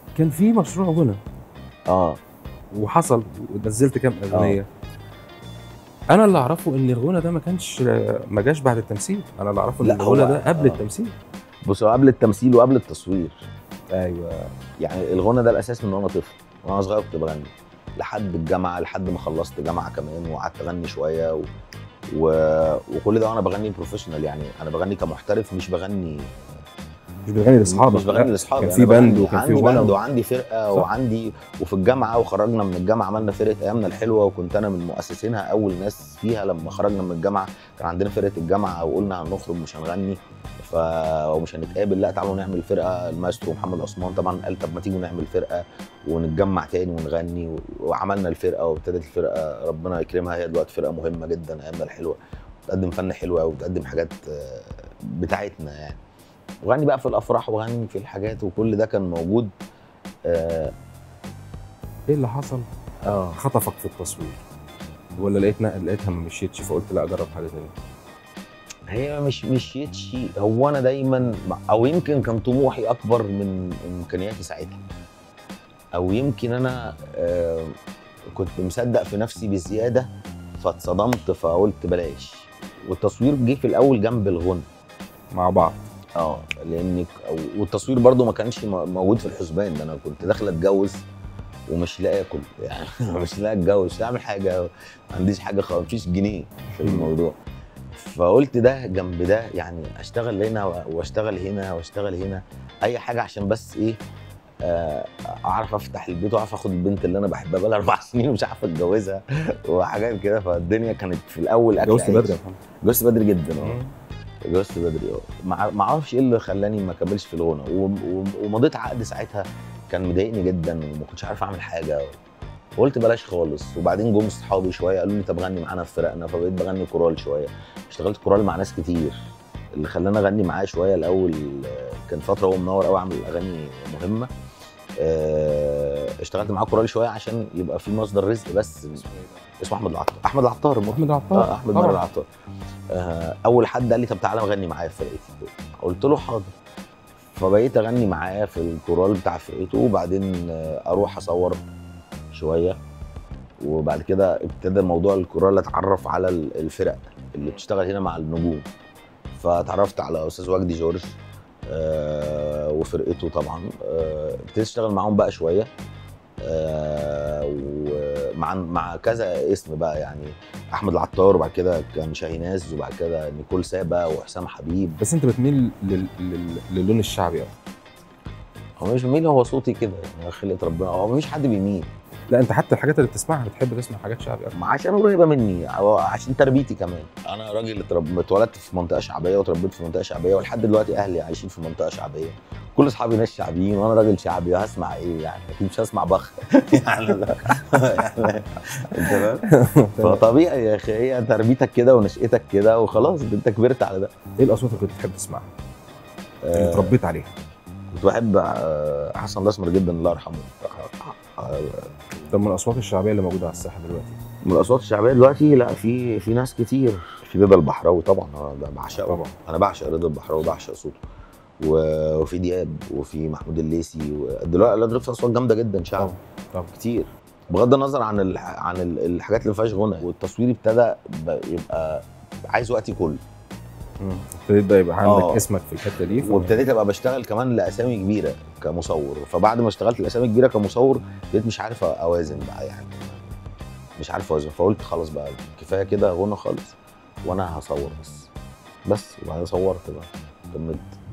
كان في مشروع غنى اه وحصل ونزلت كام اغنيه انا اللي اعرفه ان الغنى ده ما كانش ما جاش بعد التمثيل انا اللي اعرفه ان لا، الغنى هو- ده قبل آه. التمثيل بص هو قبل التمثيل وقبل التصوير ايوه يعني الغنى ده الاساس من وانا طفل وانا صغير كنت بغني لحد الجامعه لحد ما خلصت جامعه كمان وقعدت اغني شويه و... و... وكل ده وانا بغني بروفيشنال يعني انا بغني كمحترف مش بغني مش بتغني لاصحابك مش بغني لا، لاصحابي كان أنا في باند بغني- وكان في عندي باند غنى وعندي فرقه صح. وعندي وفي الجامعه وخرجنا من الجامعه عملنا فرقه ايامنا الحلوه وكنت انا من مؤسسينها اول ناس فيها لما خرجنا من الجامعه كان عندنا فرقه الجامعه وقلنا هنخرج مش هنغني ف ومش هنتقابل لا تعالوا نعمل فرقه المايسترو محمد عثمان طبعا قال طب ما تيجوا نعمل فرقه ونتجمع تاني ونغني و- وعملنا الفرقه وابتدت الفرقه ربنا يكرمها هي دلوقتي فرقه مهمه جدا ايامنا الحلوه بتقدم فن حلو قوي وبتقدم حاجات آه، بتاعتنا يعني وغني بقى في الافراح وغني في الحاجات وكل ده كان موجود اه, ايه اللي حصل آه. خطفك في التصوير ولا لقيت لقيتها ما مشيتش فقلت لا اجرب حاجه ثانيه هي مش مشيتش هو انا دايما او يمكن كان طموحي اكبر من امكانياتي ساعتها او يمكن انا آه كنت مصدق في نفسي بزياده فاتصدمت فقلت بلاش والتصوير جه في الاول جنب الغنى مع بعض اه لان ك- والتصوير برضو ما كانش م- موجود في الحسبان ده انا كنت داخل اتجوز ومش لاقي اكل يعني مش لاقي اتجوز مش لاقي اعمل حاجه ما عنديش حاجه خالص مفيش جنيه في الموضوع فقلت ده جنب ده يعني اشتغل هنا و- واشتغل هنا واشتغل هنا اي حاجه عشان بس ايه آه، اعرف افتح البيت واعرف اخد البنت اللي انا بحبها بقى اربع سنين ومش عارف اتجوزها وحاجات كده فالدنيا كانت في الاول أكل اتجوزت عيش. بدري يا محمد اتجوزت بدري جدا اه اتجوزت بدري اه ما ما اعرفش ايه اللي خلاني ما اكملش في الغنى و- و- ومضيت عقد ساعتها كان مضايقني جدا وما كنتش عارف اعمل حاجه وقلت بلاش خالص وبعدين جم صحابي شويه قالوا لي طب غني معانا في فرقنا فبقيت بغني كورال شويه اشتغلت كورال مع ناس كتير اللي خلاني اغني معاه شويه الاول آه، كان فتره هو منور قوي عامل اغاني مهمه آه، اشتغلت معاه كورال شويه عشان يبقى في مصدر رزق بس اسمه احمد العطار احمد العطار المخرج. احمد العطار اه احمد طبعاً. مرة العطار آه اول حد قال لي طب تعالى غني معايا في فرقتي قلت له حاضر فبقيت اغني معاه في الكورال بتاع فرقته وبعدين آه، اروح اصور شويه وبعد كده ابتدى موضوع الكورال اتعرف على ال- الفرق اللي بتشتغل هنا مع النجوم فتعرفت على استاذ وجدي جورج آه وفرقته طبعا آه، ابتديت اشتغل معاهم بقى شويه آه ومع مع كذا اسم بقى يعني احمد العطار وبعد كده كان شاهيناز وبعد كده نيكول سابا وحسام حبيب بس انت بتميل لل... لل... للون الشعبي اكتر هو مش مين هو صوتي كده يعني خلقه ربنا هو مفيش حد بيميل لا انت حتى الحاجات اللي بتسمعها بتحب تسمع حاجات شعبي اكتر ما عشان قريبه مني أو عشان تربيتي كمان انا راجل اترب- اتولدت في منطقه شعبيه وتربيت في منطقه شعبيه ولحد دلوقتي اهلي عايشين في منطقه شعبيه كل اصحابي ناس شعبيين وانا راجل شعبي هسمع ايه يعني اكيد مش هسمع بخ يعني لا. يعني انت فاهم فطبيعي يا اخي هي تربيتك كده ونشأتك كده وخلاص انت كبرت على ده ايه الاصوات اللي كنت بتحب تسمعها اللي آه، اتربيت عليها كنت بحب آه، حسن الاسمر جدا الله يرحمه آه، طب من الاصوات الشعبيه اللي موجوده على الساحه دلوقتي من الاصوات الشعبيه دلوقتي لا في في ناس كتير في رضا البحراوي طبعا انا بعشقه طبعا انا بعشق رضا البحراوي بعشق صوته و- وفي دياب وفي محمود الليثي ودلوقتي دلوقتي في اصوات جامده جدا شعب طبعا طبعا كتير بغض النظر عن ال... عن ال- الحاجات اللي ما فيهاش غنى والتصوير ابتدى ب- يبقى عايز وقتي كله مم. ابتديت بقى يبقى عندك آه. اسمك في الحته دي ف- وابتديت ابقى بشتغل كمان لاسامي كبيره كمصور فبعد ما اشتغلت لاسامي كبيره كمصور بقيت مش عارف اوازن بقى يعني مش عارف اوازن فقلت خلاص بقى كفايه كده غنى خالص وانا هصور بس بس وبعدين صورت بقى كملت